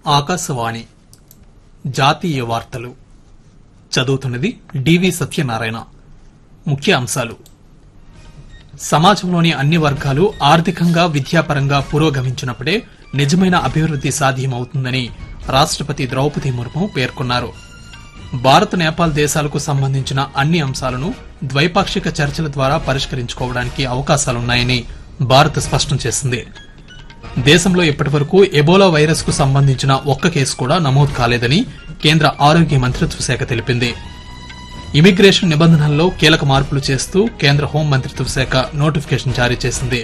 ఆకాశవాణి జాతీయ వార్తలు చదువుతున్నది డివి సత్యనారాయణ ముఖ్య అంశాలు సమాజంలోని అన్ని వర్గాలు ఆర్థికంగా విద్యాపరంగా పురోగమించినప్పుడే నిజమైన అభివృద్ది సాధ్యమవుతుందని రాష్టపతి ద్రౌపది ముర్ము పేర్కొన్నారు భారత్ నేపాల్ దేశాలకు సంబంధించిన అన్ని అంశాలను ద్వైపాక్షిక చర్చల ద్వారా పరిష్కరించుకోవడానికి అవకాశాలున్నాయని భారత్ స్పష్టం చేసింది దేశంలో ఇప్పటివరకు ఎబోలా వైరస్ కు సంబంధించిన ఒక్క కేసు కూడా నమోదు కాలేదని కేంద్ర ఆరోగ్య మంత్రిత్వ శాఖ తెలిపింది ఇమిగ్రేషన్ నిబంధనల్లో కీలక మార్పులు చేస్తూ కేంద్ర హోం మంత్రిత్వ శాఖ నోటిఫికేషన్ జారీ చేసింది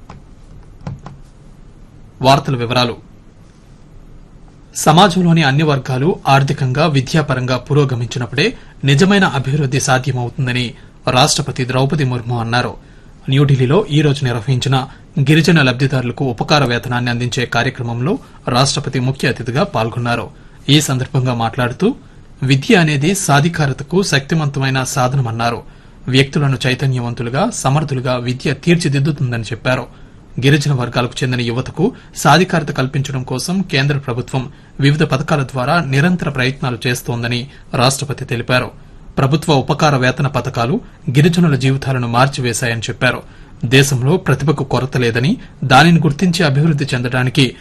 వార్తల వివరాలు సమాజంలోని అన్ని వర్గాలు ఆర్థికంగా విద్యాపరంగా పురోగమించినప్పుడే నిజమైన అభివృద్ది సాధ్యమవుతుందని రాష్టపతి ద్రౌపది ముర్ము అన్నారు న్యూఢిల్లీలో ఈ రోజు నిర్వహించిన గిరిజన లబ్దిదారులకు ఉపకార వేతనాన్ని అందించే కార్యక్రమంలో రాష్టపతి ముఖ్య అతిథిగా పాల్గొన్నారు ఈ సందర్భంగా మాట్లాడుతూ విద్య అనేది సాధికారతకు శక్తివంతమైన సాధనమన్నారు వ్యక్తులను చైతన్యవంతులుగా సమర్థులుగా విద్య తీర్చిదిద్దుతుందని చెప్పారు గిరిజన వర్గాలకు చెందిన యువతకు సాధికారత కల్పించడం కోసం కేంద్ర ప్రభుత్వం వివిధ పథకాల ద్వారా నిరంతర ప్రయత్నాలు చేస్తోందని రాష్టపతి తెలిపారు ప్రభుత్వ ఉపకార వేతన పథకాలు గిరిజనుల జీవితాలను మార్చివేశాయని చెప్పారు దేశంలో ప్రతిభకు కొరత లేదని దానిని గుర్తించి అభివృద్ది చెందడానికి